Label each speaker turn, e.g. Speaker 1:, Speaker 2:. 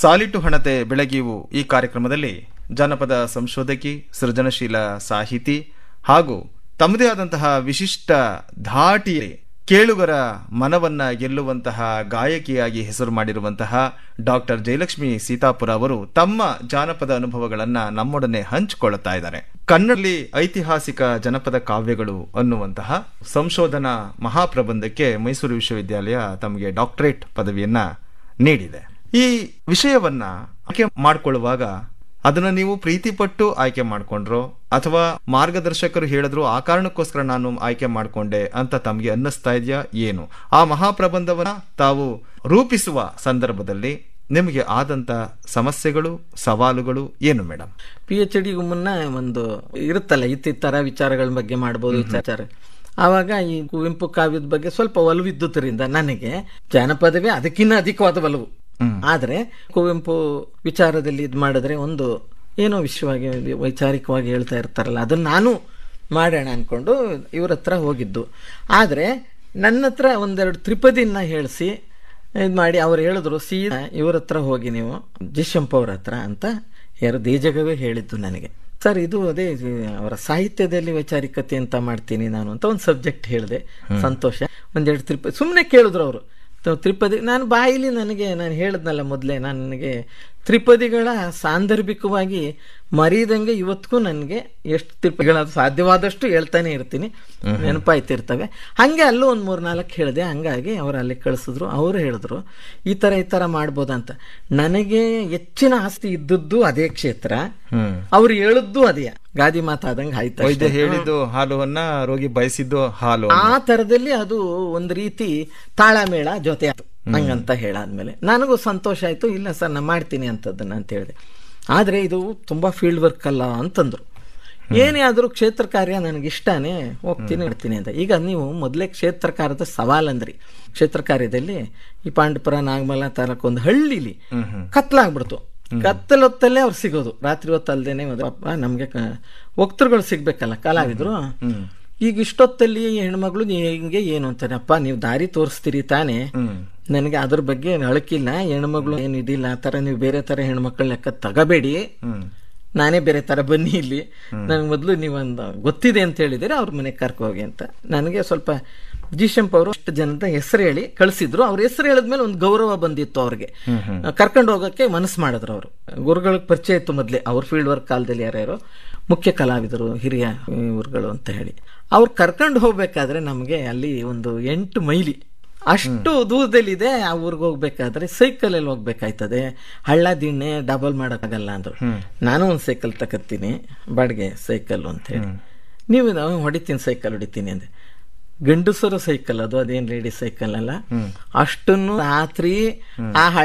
Speaker 1: ಸಾಲಿಟು ಹಣತೆ ಬೆಳಗಿವು ಈ ಕಾರ್ಯಕ್ರಮದಲ್ಲಿ ಜಾನಪದ ಸಂಶೋಧಕಿ ಸೃಜನಶೀಲ ಸಾಹಿತಿ ಹಾಗೂ ತಮ್ಮದೇ ಆದಂತಹ ವಿಶಿಷ್ಟ ಧಾಟಿ ಕೇಳುಗರ ಮನವನ್ನ ಗೆಲ್ಲುವಂತಹ ಗಾಯಕಿಯಾಗಿ ಹೆಸರು ಮಾಡಿರುವಂತಹ ಡಾಕ್ಟರ್ ಜಯಲಕ್ಷ್ಮಿ ಸೀತಾಪುರ ಅವರು ತಮ್ಮ ಜಾನಪದ ಅನುಭವಗಳನ್ನ ನಮ್ಮೊಡನೆ ಹಂಚಿಕೊಳ್ಳುತ್ತಾ ಇದ್ದಾರೆ ಕನ್ನಡದಲ್ಲಿ ಐತಿಹಾಸಿಕ ಜನಪದ ಕಾವ್ಯಗಳು ಅನ್ನುವಂತಹ ಸಂಶೋಧನಾ ಮಹಾಪ್ರಬಂಧಕ್ಕೆ ಮೈಸೂರು ವಿಶ್ವವಿದ್ಯಾಲಯ ತಮಗೆ ಡಾಕ್ಟರೇಟ್ ಪದವಿಯನ್ನ ನೀಡಿದೆ ಈ ವಿಷಯವನ್ನ ಆಯ್ಕೆ ಮಾಡಿಕೊಳ್ಳುವಾಗ ಅದನ್ನ ನೀವು ಪ್ರೀತಿಪಟ್ಟು ಆಯ್ಕೆ ಮಾಡ್ಕೊಂಡ್ರೋ ಅಥವಾ ಮಾರ್ಗದರ್ಶಕರು ಹೇಳಿದ್ರು ಆ ಕಾರಣಕ್ಕೋಸ್ಕರ ನಾನು ಆಯ್ಕೆ ಮಾಡ್ಕೊಂಡೆ ಅಂತ ತಮಗೆ ಅನ್ನಿಸ್ತಾ ಇದೆಯಾ ಏನು ಆ ಮಹಾಪ್ರಬಂಧವನ್ನ ತಾವು ರೂಪಿಸುವ ಸಂದರ್ಭದಲ್ಲಿ ನಿಮಗೆ ಆದಂತ ಸಮಸ್ಯೆಗಳು ಸವಾಲುಗಳು ಏನು ಮೇಡಮ್
Speaker 2: ಪಿ ಎಚ್ ಡಿಗೂ ಮುನ್ನ ಒಂದು ಇರುತ್ತಲ್ಲ ಇತ್ತಿತ್ತರ ವಿಚಾರಗಳ ಬಗ್ಗೆ ಮಾಡ್ಬೋದು ವಿಚಾರ ಆವಾಗ ಈ ಕುವೆಂಪು ಕಾವ್ಯದ ಬಗ್ಗೆ ಸ್ವಲ್ಪ ಒಲವಿದ್ದುದರಿಂದ ನನಗೆ ಜಾನಪದವೇ ಅದಕ್ಕಿಂತ ಅಧಿಕವಾದ ಒಲವು ಆದ್ರೆ ಕುವೆಂಪು ವಿಚಾರದಲ್ಲಿ ಇದು ಮಾಡಿದ್ರೆ ಒಂದು ಏನೋ ವಿಷಯವಾಗಿ ವೈಚಾರಿಕವಾಗಿ ಹೇಳ್ತಾ ಇರ್ತಾರಲ್ಲ ಅದನ್ನ ನಾನು ಮಾಡೋಣ ಅನ್ಕೊಂಡು ಇವ್ರ ಹತ್ರ ಹೋಗಿದ್ದು ಆದ್ರೆ ನನ್ನ ಹತ್ರ ಒಂದೆರಡು ತ್ರಿಪದಿನ ಹೇಳಿಸಿ ಇದು ಮಾಡಿ ಅವ್ರು ಹೇಳಿದ್ರು ಸೀದಾ ಇವ್ರ ಹತ್ರ ಹೋಗಿ ನೀವು ಜಿಶಂಪ್ ಅವ್ರ ಹತ್ರ ಅಂತ ಯಾರು ದೇಜಗವೇ ಹೇಳಿದ್ದು ನನಗೆ ಸರ್ ಇದು ಅದೇ ಇದು ಅವರ ಸಾಹಿತ್ಯದಲ್ಲಿ ವೈಚಾರಿಕತೆ ಅಂತ ಮಾಡ್ತೀನಿ ನಾನು ಅಂತ ಒಂದು ಸಬ್ಜೆಕ್ಟ್ ಹೇಳಿದೆ ಸಂತೋಷ ಒಂದೆರಡು ತ್ರಿಪದಿ ಸುಮ್ಮನೆ ಕೇಳಿದ್ರು ಅವರು ತ್ರಿಪದಿ ನಾನು ಬಾಯಿಲಿ ನನಗೆ ನಾನು ಹೇಳಿದ್ನಲ್ಲ ಮೊದಲೇ ನನಗೆ ತ್ರಿಪದಿಗಳ ಸಾಂದರ್ಭಿಕವಾಗಿ ಮರೀದಂಗೆ ಇವತ್ತಿಗೂ ನನಗೆ ಎಷ್ಟು ತ್ರಿಪದಿಗಳ ಸಾಧ್ಯವಾದಷ್ಟು ಹೇಳ್ತಾನೆ ಇರ್ತೀನಿ ನೆನಪಾಯ್ತಿರ್ತವೆ ಹಂಗೆ ಅಲ್ಲೂ ಒಂದು ಮೂರು ನಾಲ್ಕು ಹೇಳಿದೆ ಹಂಗಾಗಿ ಅವ್ರು ಅಲ್ಲಿ ಕಳಿಸಿದ್ರು ಅವರು ಹೇಳಿದ್ರು ಈ ಥರ ಈ ಥರ ಮಾಡ್ಬೋದಂತ ನನಗೆ ಹೆಚ್ಚಿನ ಆಸ್ತಿ ಇದ್ದದ್ದು ಅದೇ ಕ್ಷೇತ್ರ ಅವ್ರು ಹೇಳಿದ್ದು ಅದೇ ಗಾದಿ ಮಾತಾದಂಗೆ ಆಯ್ತು
Speaker 1: ವೈದ್ಯ ಹೇಳಿದ್ದು ಹಾಲುವನ್ನ ರೋಗಿ ಬಯಸಿದ್ದು ಹಾಲು
Speaker 2: ಆ ತರದಲ್ಲಿ ಅದು ಒಂದು ರೀತಿ ತಾಳಮೇಳ ಜೊತೆ ಆಯ್ತು ಹಂಗಂತ ಹೇಳಾದ್ಮೇಲೆ ನನಗೂ ಸಂತೋಷ ಆಯ್ತು ಇಲ್ಲ ಸರ್ ನಾ ಮಾಡ್ತೀನಿ ಅಂತದನ್ನ ಅಂತ ಹೇಳಿದೆ ಆದ್ರೆ ಇದು ತುಂಬಾ ಫೀಲ್ಡ್ ವರ್ಕ್ ಅಲ್ಲ ಅಂತಂದ್ರು ಏನೇ ಆದ್ರೂ ಕ್ಷೇತ್ರ ಕಾರ್ಯ ನನಗೆ ಇಷ್ಟನೇ ಹೋಗ್ತೀನಿ ಇಡ್ತೀನಿ ಅಂತ ಈಗ ನೀವು ಮೊದಲೇ ಕ್ಷೇತ್ರ ಕಾರ್ಯದ ಸವಾಲ್ ಅಂದ್ರಿ ಕ್ಷೇತ್ರ ಕಾರ್ಯದಲ್ಲಿ ಈ ಪಾಂಡಪುರ ನಾಗಮಲ ತಾಲೂಕು ಒಂದು ಹಳ್ಳಿಲಿ ಕತ್ಲಾಗ್ಬಿಡ್ತು ಕತ್ತಲೊತ್ತಲ್ಲೇ ಅವ್ರು ಸಿಗೋದು ರಾತ್ರಿ ಹೊತ್ತು ಅಲ್ದೇನೆ ಅಪ್ಪ ನಮ್ಗೆ ವಕ್ತೃಗಳು ಸಿಗ್ಬೇಕಲ್ಲ ಕಲಾವಿದ್ರು ಈಗ ಇಷ್ಟೊತ್ತಲ್ಲಿ ಹೆಣ್ಮಗಳು ಹಿಂಗೆ ಏನು ಅಂತಾರೆ ಅಪ್ಪ ನೀವು ದಾರಿ ತೋರಿಸ್ತೀರಿ ತಾನೇ ನನಗೆ ಅದ್ರ ಬಗ್ಗೆ ಅಳಕಿಲ್ಲ ಹೆಣ್ಮಗಳು ಏನು ಇದಿಲ್ಲ ಆ ತರ ನೀವು ಬೇರೆ ತರ ಹೆಣ್ಮಕ್ಳ ಲೆಕ್ಕ ತಗಬೇಡಿ ನಾನೇ ಬೇರೆ ತರ ಬನ್ನಿ ಇಲ್ಲಿ ನನಗೆ ಮೊದಲು ನೀವೊಂದು ಗೊತ್ತಿದೆ ಅಂತ ಹೇಳಿದರೆ ಅವ್ರ ಮನೆಗೆ ಕರ್ಕೊ ಹೋಗಿ ಅಂತ ನನಗೆ ಸ್ವಲ್ಪ ಜಿಶಂಪ್ ಅವರು ಅಷ್ಟು ಜನದ ಹೆಸರು ಹೇಳಿ ಕಳಿಸಿದ್ರು ಅವ್ರ ಹೆಸರು ಹೇಳಿದ್ಮೇಲೆ ಒಂದು ಗೌರವ ಬಂದಿತ್ತು ಅವ್ರಿಗೆ ಕರ್ಕೊಂಡು ಹೋಗೋಕೆ ಮನಸ್ಸು ಮಾಡಿದ್ರು ಅವರು ಗುರುಗಳಿಗೆ ಪರಿಚಯ ಇತ್ತು ಮೊದಲೇ ಅವ್ರ ಫೀಲ್ಡ್ ವರ್ಕ್ ಕಾಲದಲ್ಲಿ ಯಾರ್ಯಾರು ಮುಖ್ಯ ಕಲಾವಿದರು ಹಿರಿಯ ಇವ್ರುಗಳು ಅಂತ ಹೇಳಿ ಅವ್ರು ಕರ್ಕೊಂಡು ಹೋಗ್ಬೇಕಾದ್ರೆ ನಮಗೆ ಅಲ್ಲಿ ಒಂದು ಎಂಟು ಮೈಲಿ ಅಷ್ಟು ದೂರದಲ್ಲಿದೆ ಆ ಊರಿಗೆ ಹೋಗ್ಬೇಕಾದ್ರೆ ಸೈಕಲ್ ಅಲ್ಲಿ ಹೋಗ್ಬೇಕಾಯ್ತದೆ ಹಳ್ಳ ದಿಣ್ಣೆ ಡಬಲ್ ಮಾಡೋಕ್ಕಾಗಲ್ಲ ಅಂದ್ರು ನಾನು ಒಂದು ಸೈಕಲ್ ತಕತ್ತೀನಿ ಬಾಡಿಗೆ ಸೈಕಲ್ ಅಂತ ಹೇಳಿ ನೀವು ನಾವು ಹೊಡಿತೀನಿ ಸೈಕಲ್ ಹೊಡಿತೀನಿ ಅಂದೆ ಗಂಡಸರ ಸೈಕಲ್ ಅದು ಅದೇನ್ ಲೇಡೀಸ್ ಸೈಕಲ್ ಅಲ್ಲ ಅಷ್ಟನ್ನು ರಾತ್ರಿ ಆ